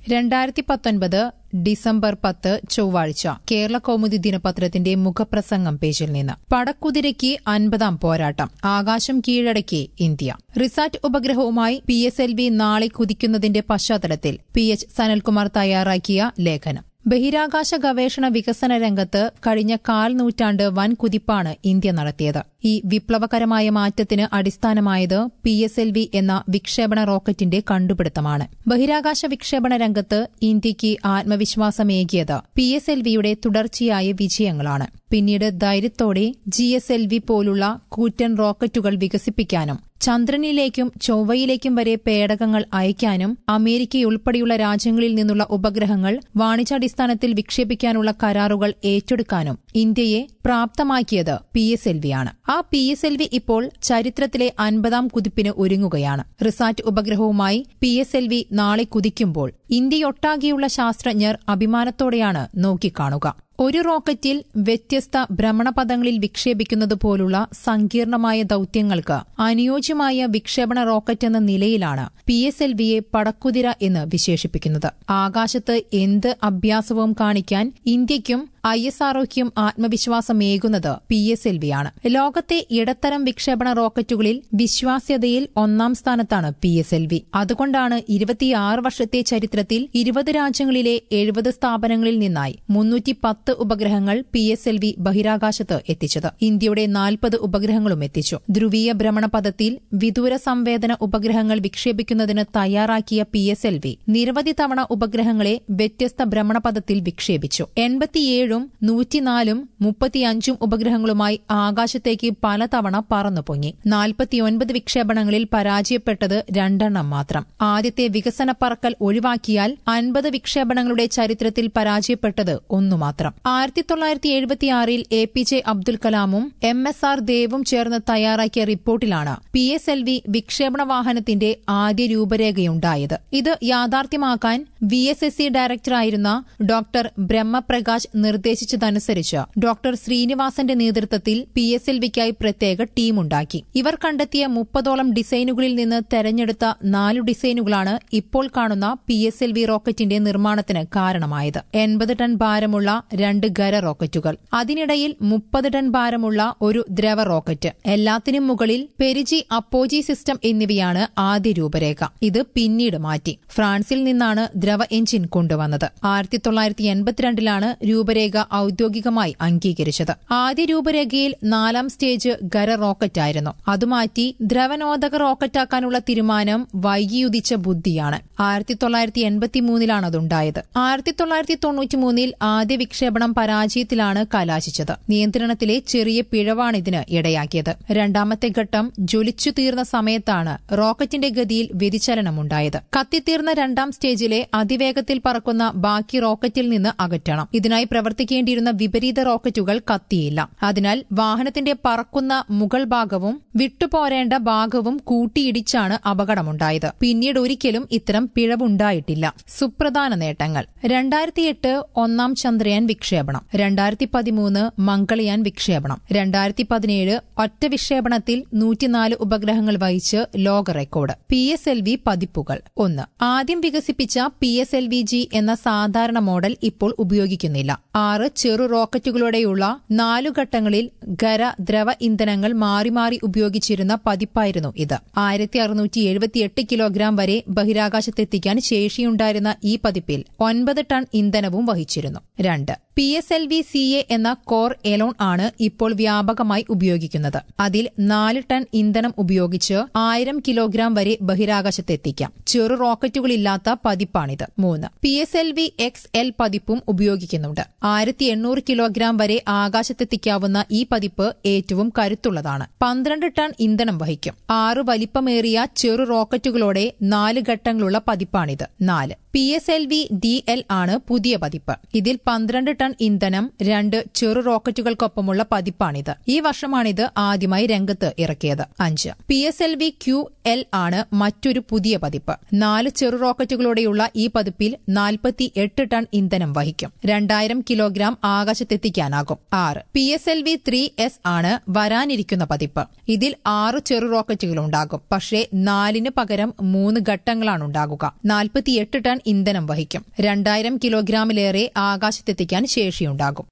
രണ്ടായിരത്തി പത്തൊൻപത് ഡിസംബർ പത്ത് ചൊവ്വാഴ്ച കേരള കൗമുദി ദിനപത്രത്തിന്റെ മുഖപ്രസംഗം പേജിൽ നിന്ന് പടക്കുതിരയ്ക്ക് അൻപതാം പോരാട്ടം ആകാശം കീഴടക്കി ഇന്ത്യ റിസാറ്റ് ഉപഗ്രഹവുമായി പി എസ് എൽ വി നാളെ കുതിക്കുന്നതിന്റെ പശ്ചാത്തലത്തിൽ പി എച്ച് സനൽകുമാർ തയ്യാറാക്കിയ ലേഖനം ബഹിരാകാശ ഗവേഷണ വികസന രംഗത്ത് കഴിഞ്ഞ കാൽ നൂറ്റാണ്ട് വൻ കുതിപ്പാണ് ഇന്ത്യ നടത്തിയത് ഈ വിപ്ലവകരമായ മാറ്റത്തിന് അടിസ്ഥാനമായത് പി എസ് എൽ വി എന്ന വിക്ഷേപണ റോക്കറ്റിന്റെ കണ്ടുപിടുത്തമാണ് ബഹിരാകാശ വിക്ഷേപണ രംഗത്ത് ഇന്ത്യയ്ക്ക് ആത്മവിശ്വാസമേകിയത് പി എസ് എൽ വിയുടെ തുടർച്ചയായ വിജയങ്ങളാണ് പിന്നീട് ധൈര്യത്തോടെ ജി എസ് എൽ വി പോലുള്ള കൂറ്റൻ റോക്കറ്റുകൾ വികസിപ്പിക്കാനും ചന്ദ്രനിലേക്കും ചൊവ്വയിലേക്കും വരെ പേടകങ്ങൾ അയക്കാനും അമേരിക്കയുൾപ്പെടെയുള്ള രാജ്യങ്ങളിൽ നിന്നുള്ള ഉപഗ്രഹങ്ങൾ വാണിജ്യാടിസ്ഥാനത്തിൽ വിക്ഷേപിക്കാനുള്ള കരാറുകൾ ഏറ്റെടുക്കാനും ഇന്ത്യയെ പ്രാപ്തമാക്കിയത് പി എസ് എൽ വിയാണ് ആ പി എസ് എൽ വി ഇപ്പോൾ ചരിത്രത്തിലെ അൻപതാം കുതിപ്പിന് ഒരുങ്ങുകയാണ് റിസാറ്റ് ഉപഗ്രഹവുമായി പി എസ് എൽ വി നാളെ കുതിക്കുമ്പോൾ ഇന്ത്യയൊട്ടാകെയുള്ള ശാസ്ത്രജ്ഞർ അഭിമാനത്തോടെയാണ് നോക്കിക്കാണുക ഒരു റോക്കറ്റിൽ വ്യത്യസ്ത ഭ്രമണപഥങ്ങളിൽ വിക്ഷേപിക്കുന്നത് പോലുള്ള സങ്കീർണമായ ദൌത്യങ്ങൾക്ക് അനുയോജ്യമായ വിക്ഷേപണ റോക്കറ്റ് എന്ന നിലയിലാണ് പി എസ് എൽ വിയെ പടക്കുതിര എന്ന് വിശേഷിപ്പിക്കുന്നത് ആകാശത്ത് എന്ത് അഭ്യാസവും കാണിക്കാൻ ഇന്ത്യയ്ക്കും ഐ എസ് ആർഒയ്ക്കും ആത്മവിശ്വാസമേകുന്നത് പി എസ് എൽ വിയാണ് ലോകത്തെ ഇടത്തരം വിക്ഷേപണ റോക്കറ്റുകളിൽ വിശ്വാസ്യതയിൽ ഒന്നാം സ്ഥാനത്താണ് പി എസ് എൽ വി അതുകൊണ്ടാണ് ഇരുപത്തിയാറ് വർഷത്തെ ചരിത്രത്തിൽ ഇരുപത് രാജ്യങ്ങളിലെ എഴുപത് സ്ഥാപനങ്ങളിൽ നിന്നായി മുന്നൂറ്റി പത്ത് ഉപഗ്രഹങ്ങൾ പി എസ് എൽ വി ബഹിരാകാശത്ത് എത്തിച്ചത് ഇന്ത്യയുടെ നാൽപ്പത് ഉപഗ്രഹങ്ങളും എത്തിച്ചു ധ്രുവീയ ഭ്രമണപഥത്തിൽ വിദൂര സംവേദന ഉപഗ്രഹങ്ങൾ വിക്ഷേപിക്കുന്നതിന് തയ്യാറാക്കിയ പി എസ് എൽ വി നിരവധി തവണ ഉപഗ്രഹങ്ങളെ വ്യത്യസ്ത ഭ്രമണപഥത്തിൽ വിക്ഷേപിച്ചു എൺപത്തിയേഴും നൂറ്റിനാലും മുപ്പത്തിയഞ്ചും ഉപഗ്രഹങ്ങളുമായി ആകാശത്തേക്ക് പലതവണ പറന്നു പൊങ്ങി നാൽപ്പത്തിയൊൻപത് വിക്ഷേപണങ്ങളിൽ പരാജയപ്പെട്ടത് രണ്ടെണ്ണം മാത്രം ആദ്യത്തെ വികസന പറക്കൽ ഒഴിവാക്കിയാൽ അൻപത് വിക്ഷേപണങ്ങളുടെ ചരിത്രത്തിൽ പരാജയപ്പെട്ടത് ഒന്നു മാത്രം ആയിരത്തി തൊള്ളായിരത്തി എഴുപത്തിയാറിൽ എ പി ജെ അബ്ദുൽ കലാമും എം എസ് ആർ ദേവും ചേർന്ന് തയ്യാറാക്കിയ റിപ്പോർട്ടിലാണ് പി എസ് എൽ വി വിക്ഷേപണ വാഹനത്തിന്റെ ആദ്യ രൂപരേഖയുണ്ടായത് ഇത് യാഥാർത്ഥ്യമാക്കാൻ വി എസ് എസ് സി ഡയറക്ടറായിരുന്ന ഡോക്ടർ ബ്രഹ്മപ്രകാശ് നിർദ്ദേശിച്ചതനുസരിച്ച് ഡോക്ടർ ശ്രീനിവാസന്റെ നേതൃത്വത്തിൽ പി എസ് എൽ വിക്കായി പ്രത്യേക ടീമുണ്ടാക്കി ഇവർ കണ്ടെത്തിയ മുപ്പതോളം ഡിസൈനുകളിൽ നിന്ന് തെരഞ്ഞെടുത്ത നാലു ഡിസൈനുകളാണ് ഇപ്പോൾ കാണുന്ന പി എസ് എൽ വി റോക്കറ്റിന്റെ നിർമ്മാണത്തിന് കാരണമായത് എൺപത് ടൺ ഭാരമുള്ള രണ്ട് ഖര റോക്കറ്റുകൾ അതിനിടയിൽ മുപ്പത് ടൺ ഭാരമുള്ള ഒരു ദ്രവ റോക്കറ്റ് എല്ലാത്തിനും മുകളിൽ പെരിജി അപ്പോജി സിസ്റ്റം എന്നിവയാണ് ആദ്യ രൂപരേഖ ഇത് പിന്നീട് മാറ്റി ഫ്രാൻസിൽ നിന്നാണ് ദ്രവ എഞ്ചിൻ കൊണ്ടുവന്നത് ആയിരത്തി തൊള്ളായിരത്തി എൺപത്തിരണ്ടിലാണ് രൂപരേഖ ഔദ്യോഗികമായി അംഗീകരിച്ചത് ആദ്യ രൂപരേഖയിൽ നാലാം സ്റ്റേജ് ഖര റോക്കറ്റായിരുന്നു അതുമാറ്റി ദ്രവനോദക റോക്കറ്റാക്കാനുള്ള തീരുമാനം വൈകിയുദിച്ച ബുദ്ധിയാണ് ആയിരത്തി തൊള്ളായിരത്തി എൺപത്തിമൂന്നിലാണ് അതുണ്ടായത് ആയിരത്തി തൊള്ളായിരത്തി തൊണ്ണൂറ്റിമൂന്നിൽ ആദ്യ വിക്ഷേപണം പരാജയത്തിലാണ് കലാശിച്ചത് നിയന്ത്രണത്തിലെ ചെറിയ പിഴവാണ് ഇതിന് ഇടയാക്കിയത് രണ്ടാമത്തെ ഘട്ടം ജ്വലിച്ചു തീർന്ന സമയത്താണ് റോക്കറ്റിന്റെ ഗതിയിൽ വ്യതിചലനമുണ്ടായത് കത്തിത്തീർന്ന രണ്ടാം സ്റ്റേജിലെ അതിവേഗത്തിൽ പറക്കുന്ന ബാക്കി റോക്കറ്റിൽ നിന്ന് അകറ്റണം ഇതിനായി പ്രവർത്തിക്കേണ്ടിയിരുന്ന വിപരീത റോക്കറ്റുകൾ കത്തിയില്ല അതിനാൽ വാഹനത്തിന്റെ പറക്കുന്ന മുകൾ ഭാഗവും വിട്ടുപോരേണ്ട ഭാഗവും കൂട്ടിയിടിച്ചാണ് അപകടമുണ്ടായത് പിന്നീട് ഒരിക്കലും ഇത്തരം പിഴവുണ്ടായിട്ടില്ല സുപ്രധാന നേട്ടങ്ങൾ രണ്ടായിരത്തിയെട്ട് ഒന്നാം ചന്ദ്രയാൻ വിക്ഷേപണം രണ്ടായിരത്തി പതിമൂന്ന് മംഗളയാൻ വിക്ഷേപണം രണ്ടായിരത്തി പതിനേഴ് ഒറ്റ വിക്ഷേപണത്തിൽ നൂറ്റിനാല് ഉപഗ്രഹങ്ങൾ വഹിച്ച് ലോക record P S L V പതിപ്പുകൾ ഒന്ന് ആദ്യം വികസിപ്പിച്ച P S L V G എന്ന സാധാരണ മോഡൽ ഇപ്പോൾ ഉപയോഗിക്കുന്നില്ല ആറ് ചെറു റോക്കറ്റുകളോടെയുള്ള നാലു ഘട്ടങ്ങളിൽ ഖര ദ്രവ ഇന്ധനങ്ങൾ മാറി മാറി ഉപയോഗിച്ചിരുന്ന പതിപ്പായിരുന്നു ഇത് ആയിരത്തി അറുന്നൂറ്റി എഴുപത്തിയെട്ട് കിലോഗ്രാം വരെ ബഹിരാകാശത്തെത്തിക്കാൻ ശേഷിയുണ്ടായിരുന്ന ഈ പതിപ്പിൽ ഒൻപത് ടൺ ഇന്ധനവും വഹിച്ചിരുന്നു രണ്ട് P S L V C A എന്ന കോർ എലോൺ ആണ് ഇപ്പോൾ വ്യാപകമായി ഉപയോഗിക്കുന്നത് അതിൽ നാല് ടൺ ഇന്ധനം ഉപയോഗിച്ച് ആയിരം കിലോഗ്രാം വരെ ബഹിരാകാശത്തെത്തിക്കാം ചെറു റോക്കറ്റുകളില്ലാത്ത പതിപ്പാണിത് മൂന്ന് P S L V X L പതിപ്പും ഉപയോഗിക്കുന്നുണ്ട് ആയിരത്തി എണ്ണൂറ് കിലോഗ്രാം വരെ ആകാശത്തെത്തിക്കാവുന്ന ഈ പതിപ്പ് ഏറ്റവും കരുത്തുള്ളതാണ് പന്ത്രണ്ട് ടൺ ഇന്ധനം വഹിക്കും ആറ് വലിപ്പമേറിയ ചെറു റോക്കറ്റുകളോടെ നാല് ഘട്ടങ്ങളുള്ള പതിപ്പാണിത് നാല് P S L V D L ആണ് പുതിയ പതിപ്പ് ഇതിൽ പന്ത്രണ്ട് ടൺ ഇന്ധനം രണ്ട് ചെറു റോക്കറ്റുകൾക്കൊപ്പമുള്ള പതിപ്പാണിത് ഈ വർഷമാണിത് ആദ്യമായി രംഗത്ത് ഇറക്കിയത് അഞ്ച് P S L V Q L ആണ് മറ്റൊരു പുതിയ പതിപ്പ് നാല് ചെറു റോക്കറ്റുകളോടെയുള്ള ഈ പതിപ്പിൽ നാൽപ്പത്തി എട്ട് ടൺ ഇന്ധനം വഹിക്കും രണ്ടായിരം കിലോഗ്രാം ആകാശത്തെത്തിക്കാനാകും ആറ് P S L V three S ആണ് വരാനിരിക്കുന്ന പതിപ്പ് ഇതിൽ ആറ് ചെറു റോക്കറ്റുകളുണ്ടാകും പക്ഷേ നാലിന് പകരം മൂന്ന് ഘട്ടങ്ങളാണ് ഉണ്ടാകുക നാൽപ്പത്തിയെട്ട് ടൺ ഇന്ധനം വഹിക്കും രണ്ടായിരം കിലോഗ്രാമിലേറെ ആകാശത്തെത്തിക്കാൻ ശേഷിയുണ്ടാകും